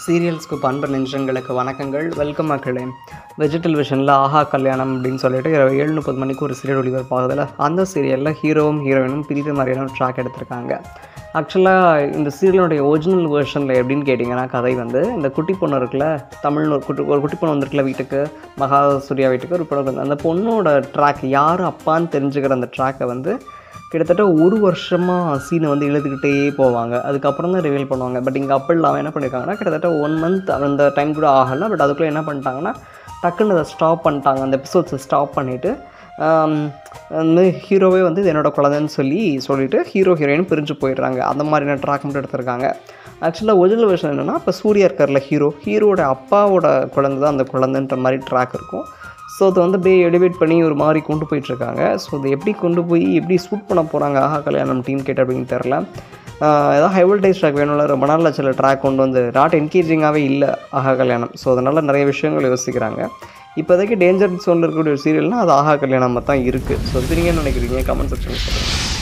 சீரியல்ஸ்க்கு பண்பு நெஞ்சங்களுக்கு வணக்கங்கள் வெல்கம் மக்களே வெஜிடல் விஷனில் ஆஹா கல்யாணம் அப்படின்னு சொல்லிட்டு இரவு ஏழு முப்பது மணிக்கு ஒரு சீரியல் ஒளிபரப்பாகுதுல அந்த சீரியலில் ஹீரோவும் ஹீரோயினும் பிரித்த மாதிரியான ஒரு ட்ராக் எடுத்திருக்காங்க ஆக்சுவலாக இந்த சீரியலுடைய ஒரிஜினல் வேர்ஷனில் எப்படின்னு கேட்டிங்கன்னா கதை வந்து இந்த குட்டி பொண்ணு இருக்குல்ல தமிழ்னு ஒரு குட்டி ஒரு குட்டி பொண்ணு வந்திருக்குல்ல வீட்டுக்கு மகா சூர்யா வீட்டுக்கு ஒரு பொண்ணு வந்து அந்த பொண்ணோட ட்ராக் யார் அப்பான்னு தெரிஞ்சுக்கிற அந்த ட்ராக்கை வந்து கிட்டத்தட்ட ஒரு வருஷமாக சீனை வந்து இழுத்துக்கிட்டே போவாங்க அதுக்கப்புறம் தான் ரிவீல் பண்ணுவாங்க பட் இங்கே அப்படி இல்லாமல் என்ன பண்ணியிருக்காங்கன்னா கிட்டத்தட்ட ஒன் மந்த் அந்த டைம் கூட ஆகலை பட் அதுக்குள்ளே என்ன பண்ணிட்டாங்கன்னா டக்குன்னு அதை ஸ்டாப் பண்ணிட்டாங்க அந்த எபிசோட்ஸை ஸ்டாப் பண்ணிவிட்டு வந்து ஹீரோவே வந்து இது என்னோட குழந்தைன்னு சொல்லி சொல்லிவிட்டு ஹீரோ ஹீரோயின் பிரிஞ்சு போயிடுறாங்க அந்த மாதிரியான ட்ராக் மட்டும் எடுத்திருக்காங்க ஆக்சுவலாக ஒரிஜினல் விஷயம் என்னென்னா இப்போ சூர்யா இருக்கார்ல ஹீரோ ஹீரோட அப்பாவோட குழந்தை தான் அந்த குழந்தைன்ற மாதிரி ட்ராக் இருக்கும் ஸோ அதை வந்து அப்படியே எலிவேட் பண்ணி ஒரு மாதிரி கொண்டு போயிட்டுருக்காங்க ஸோ அதை எப்படி கொண்டு போய் எப்படி ஷூட் பண்ண போகிறாங்க ஆஹா கல்யாணம் டீம் கேட்ட அப்படின்னு தெரில ஏதாவது ஹைவல்டைஸ் ட்ராக் வேணும்ல ரொம்ப நாளில் சில ட்ராக் கொண்டு வந்து நாட் என்கேஜிங்காகவே இல்லை ஆஹா கல்யாணம் ஸோ அதனால் நிறைய விஷயங்கள் யோசிக்கிறாங்க இப்போதைக்கு டேஞ்சர் சோனில் இருக்கக்கூடிய ஒரு சீரியல்னால் அது ஆஹா கல்யாணமாக தான் இருக்குது ஸோ இது நீங்கள் என்ன நினைக்கிறீங்க கமெண்ட் செக்ஷன் சொல்லுங்கள்